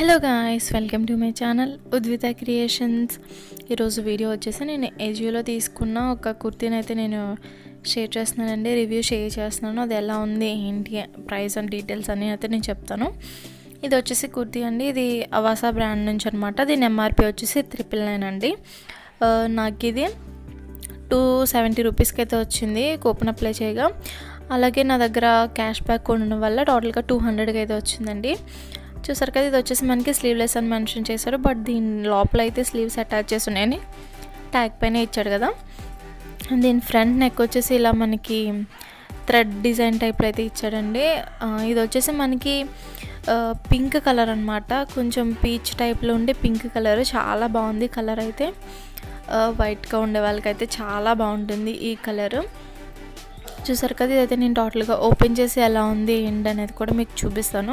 hello guys welcome to my channel Udvitha creations ఈరోజు video వచ్చేసి నేను ఏజియోలో తీసుకున్న ఒక కుర్తీని అయితే నేను షేర్ చేస్తున్నానండి రివ్యూ షేర్ చేస్తున్నాను అది ఎలా ఉంది ఏంటి ప్రైస్ అండ్ డీటెయిల్స్ అన్నీ అయితే నేను చెప్తాను ఇది వచ్చేసి కుర్తీ అండి ఇది అవాసా బ్రాండ్ నుంచి అనమాట దీని ఎంఆర్పి వచ్చేసి త్రిపుల్ నైన్ అండి ఆ, నాకు ఇది టూ సెవెంటీ రూపీస్కి అయితే వచ్చింది కూపన్ అప్లై చేయగా అలాగే నా దగ్గర క్యాష్ బ్యాక్ ఉండడం వల్ల టోటల్గా టూ హండ్రెడ్కి అయితే వచ్చిందండి చూసారు కదా ఇది వచ్చేసి మనకి స్లీవ్లెస్ అని మెన్షన్ చేశారు బట్ దీని లోపల అయితే స్లీవ్స్ అటాచ్ చేసి ఉన్నాయని ట్యాగ్ పైన ఇచ్చాడు కదా దీని ఫ్రంట్ నెక్ వచ్చేసి ఇలా మనకి థ్రెడ్ డిజైన్ టైప్లో అయితే ఇచ్చాడండి ఆ, ఇది వచ్చేసి మనకి పింక్ కలర్ అనమాట కొంచెం పీచ్ టైప్లో ఉండే పింక్ కలర్ చాలా బాగుంది కలర్ అయితే వైట్గా ఉండే వాళ్ళకైతే చాలా బాగుంటుంది ఈ కలర్ చూసారు కదా ఇదైతే నేను టోటల్గా ఓపెన్ చేసి ఎలా ఉంది ఏంటి అనేది కూడా మీకు చూపిస్తాను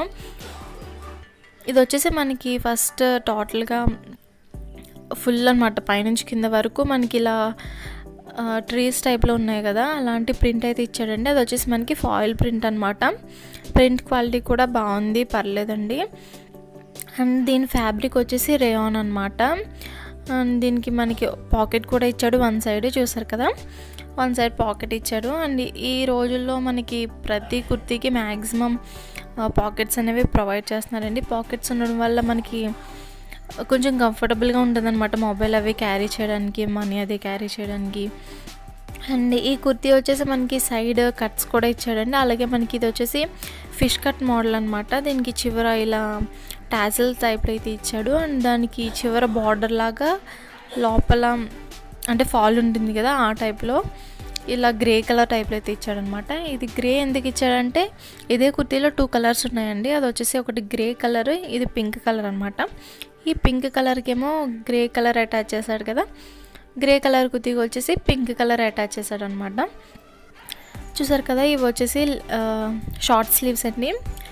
ఇది వచ్చేసి మనకి ఫస్ట్ టోటల్గా ఫుల్ అనమాట పైనుంచి కింద వరకు మనకి ఇలా ట్రీస్ టైప్లో ఉన్నాయి కదా అలాంటి ప్రింట్ అయితే ఇచ్చాడండి అది వచ్చేసి మనకి ఫాయిల్ ప్రింట్ అనమాట ప్రింట్ క్వాలిటీ కూడా బాగుంది పర్లేదండి అండ్ దీని ఫ్యాబ్రిక్ వచ్చేసి రేయాన్ అనమాట అండ్ దీనికి మనకి పాకెట్ కూడా ఇచ్చాడు వన్ సైడ్ చూసారు కదా వన్ సైడ్ పాకెట్ ఇచ్చాడు అండ్ ఈ రోజుల్లో మనకి ప్రతి కుర్తీకి మ్యాక్సిమం పాకెట్స్ అనేవి ప్రొవైడ్ చేస్తున్నారండి పాకెట్స్ ఉండడం వల్ల మనకి కొంచెం కంఫర్టబుల్గా ఉంటుంది అనమాట మొబైల్ అవి క్యారీ చేయడానికి మనీ అది క్యారీ చేయడానికి అండ్ ఈ కుర్తీ వచ్చేసి మనకి సైడ్ కట్స్ కూడా ఇచ్చాడండి అలాగే మనకి ఇది వచ్చేసి ఫిష్ కట్ మోడల్ అనమాట దీనికి చివర ఇలా టాజిల్ టైప్లో అయితే ఇచ్చాడు అండ్ దానికి చివర బార్డర్ లాగా లోపల అంటే ఫాల్ ఉంటుంది కదా ఆ టైప్లో ఇలా గ్రే కలర్ టైప్లో అయితే ఇచ్చాడనమాట ఇది గ్రే ఎందుకు ఇచ్చాడంటే ఇదే కుర్తీలో టూ కలర్స్ ఉన్నాయండి అది వచ్చేసి ఒకటి గ్రే కలర్ ఇది పింక్ కలర్ అనమాట ఈ పింక్ కలర్కి ఏమో గ్రే కలర్ అటాచ్ చేశాడు కదా గ్రే కలర్ కుర్తీకి వచ్చేసి పింక్ కలర్ అటాచ్ చేశాడు అనమాట చూసారు కదా ఇవి వచ్చేసి షార్ట్ స్లీవ్స్ అండి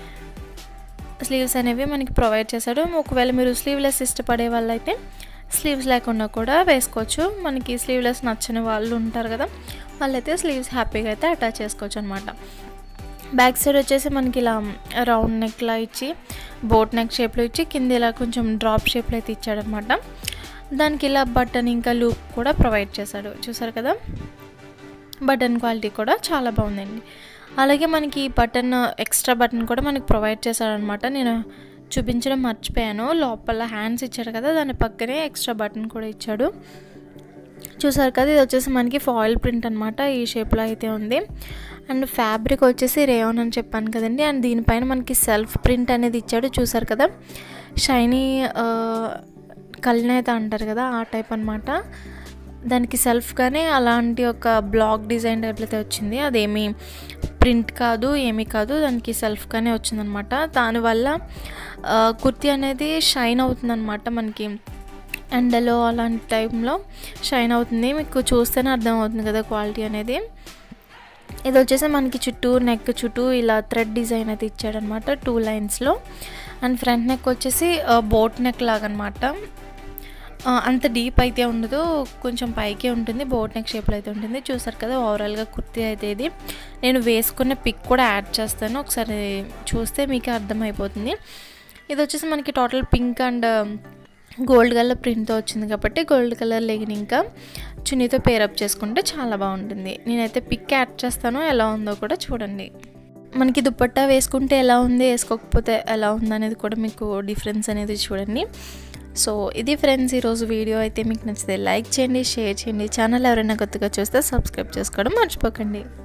స్లీవ్స్ అనేవి మనకి ప్రొవైడ్ చేశాడు ఒకవేళ మీరు స్లీవ్లెస్ ఇష్టపడే వాళ్ళైతే స్లీవ్స్ లేకుండా కూడా వేసుకోవచ్చు మనకి స్లీవ్లెస్ నచ్చని వాళ్ళు ఉంటారు కదా వాళ్ళైతే స్లీవ్స్ హ్యాపీగా అయితే అటాచ్ చేసుకోవచ్చు అనమాట బ్యాక్ సైడ్ వచ్చేసి మనకి ఇలా రౌండ్ నెక్లా ఇచ్చి బోట్ నెక్ షేప్లో ఇచ్చి కింద ఇలా కొంచెం డ్రాప్ షేప్లో అయితే ఇచ్చాడనమాట దానికి ఇలా బటన్ ఇంకా లూప్ కూడా ప్రొవైడ్ చేశాడు చూసారు కదా బటన్ క్వాలిటీ కూడా చాలా బాగుందండి అలాగే మనకి బటన్ ఎక్స్ట్రా బటన్ కూడా మనకి ప్రొవైడ్ చేశాడనమాట నేను చూపించడం మర్చిపోయాను లోపల హ్యాండ్స్ ఇచ్చాడు కదా దాని పక్కనే ఎక్స్ట్రా బటన్ కూడా ఇచ్చాడు చూసారు కదా ఇది వచ్చేసి మనకి ఫాయిల్ ప్రింట్ అనమాట ఈ షేప్లో అయితే ఉంది అండ్ ఫ్యాబ్రిక్ వచ్చేసి రేయాన్ అని చెప్పాను కదండి అండ్ దీనిపైన మనకి సెల్ఫ్ ప్రింట్ అనేది ఇచ్చాడు చూసారు కదా షైనీ కల్నేత అంటారు కదా ఆ టైప్ అనమాట దానికి సెల్ఫ్గానే అలాంటి ఒక బ్లాక్ డిజైన్ టైప్లో అయితే వచ్చింది అదేమి ప్రింట్ కాదు ఏమీ కాదు దానికి సెల్ఫ్గానే వచ్చిందనమాట దానివల్ల ఆ, కుర్తీ అనేది షైన్ అవుతుందన్నమాట మనకి ఎండలో అలాంటి టైంలో షైన్ అవుతుంది మీకు చూస్తేనే అర్థమవుతుంది కదా క్వాలిటీ అనేది ఇది వచ్చేసి మనకి చుట్టూ నెక్ చుట్టూ ఇలా థ్రెడ్ డిజైన్ అయితే ఇచ్చాడనమాట టూ లైన్స్లో అండ్ ఫ్రంట్ నెక్ వచ్చేసి బోట్ నెక్ లాగా అనమాట అంత డీప్ అయితే ఉండదు కొంచెం పైకే ఉంటుంది బోట్ నెక్ షేప్లో అయితే ఉంటుంది చూసారు కదా ఓవరాల్గా కుర్తీ అయితే ఇది నేను వేసుకున్న పిక్ కూడా యాడ్ చేస్తాను ఒకసారి చూస్తే మీకు అర్థమైపోతుంది ఇది వచ్చేసి మనకి total pink and gold colour ప్రింట్తో వచ్చింది కాబట్టి గోల్డ్ కలర్ లెగిన్ ఇంకా చున్నీతో పేరప్ చేసుకుంటే చాలా బాగుంటుంది నేనైతే పిక్ యాడ్ చేస్తాను ఎలా ఉందో కూడా చూడండి మనకి దుప్పట్టా వేసుకుంటే ఎలా ఉంది వేసుకోకపోతే ఎలా ఉంది అనేది కూడా మీకు డిఫరెన్స్ అనేది చూడండి సో ఇది ఫ్రెండ్స్ ఈరోజు వీడియో అయితే మీకు నచ్చితే లైక్ చేయండి షేర్ చేయండి ఛానల్ ఎవరైనా కొత్తగా చూస్తే సబ్స్క్రైబ్ చేసుకోవడం మర్చిపోకండి